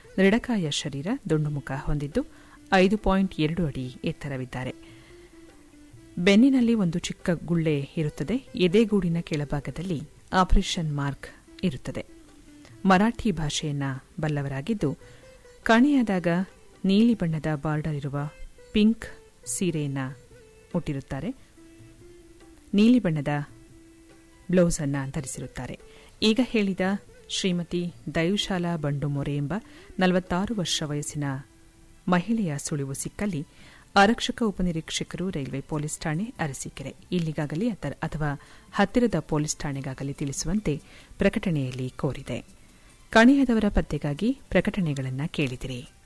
ದೃಢಕಾಯ ಶರೀರ ದುಂಡುಮುಖ ಹೊಂದಿದ್ದು ಐದು ಪಾಯಿಂಟ್ ಎರಡು ಅಡಿ ಎತ್ತರವಿದ್ದಾರೆ ಬೆನ್ನಿನಲ್ಲಿ ಒಂದು ಚಿಕ್ಕ ಗುಳ್ಳೆ ಇರುತ್ತದೆ ಎದೆಗೂಡಿನ ಕೆಳಭಾಗದಲ್ಲಿ ಆಪರೇಷನ್ ಮಾರ್ಕ್ ಇರುತ್ತದೆ ಮರಾಠಿ ಭಾಷೆಯನ್ನ ಬಲ್ಲವರಾಗಿದ್ದು ಕಾಣೆಯಾದಾಗ ನೀಲಿ ಬಣ್ಣದ ಬಾರ್ಡರ್ ಇರುವ ಪಿಂಕ್ ಸೀರೆಯನ್ನ ಮುಟ್ಟಿರುತ್ತಾರೆ ನೀಲಿ ಬಣ್ಣದ ಬ್ಲೌಸ್ ಅನ್ನ ಧರಿಸಿರುತ್ತಾರೆ ಈಗ ಹೇಳಿದ ಶ್ರೀಮತಿ ದಯುಶಾಲಾ ಬಂಡುಮೊರೆ ಎಂಬ ನಲವತ್ತಾರು ವರ್ಷ ವಯಸ್ಸಿನ ಮಹಿಳೆಯ ಸುಳಿವು ಸಿಕ್ಕಲ್ಲಿ ಆರಕ್ಷಕ ಉಪನಿರೀಕ್ಷಕರು ರೈಲ್ವೆ ಪೊಲೀಸ್ ಠಾಣೆ ಅರಸೀಕೆರೆ ಇಲ್ಲಿಗಾಗಲಿ ಅಥವಾ ಹತ್ತಿರದ ಪೊಲೀಸ್ ಠಾಣೆಗಾಗಲಿ ತಿಳಿಸುವಂತೆ ಪ್ರಕಟಣೆಯಲ್ಲಿ ಕೋರಿದೆ ಕಾಣೆಯಾದವರ ಪತ್ತೆಗಾಗಿ ಪ್ರಕಟಣೆಗಳನ್ನು ಕೇಳಿದಿರಿ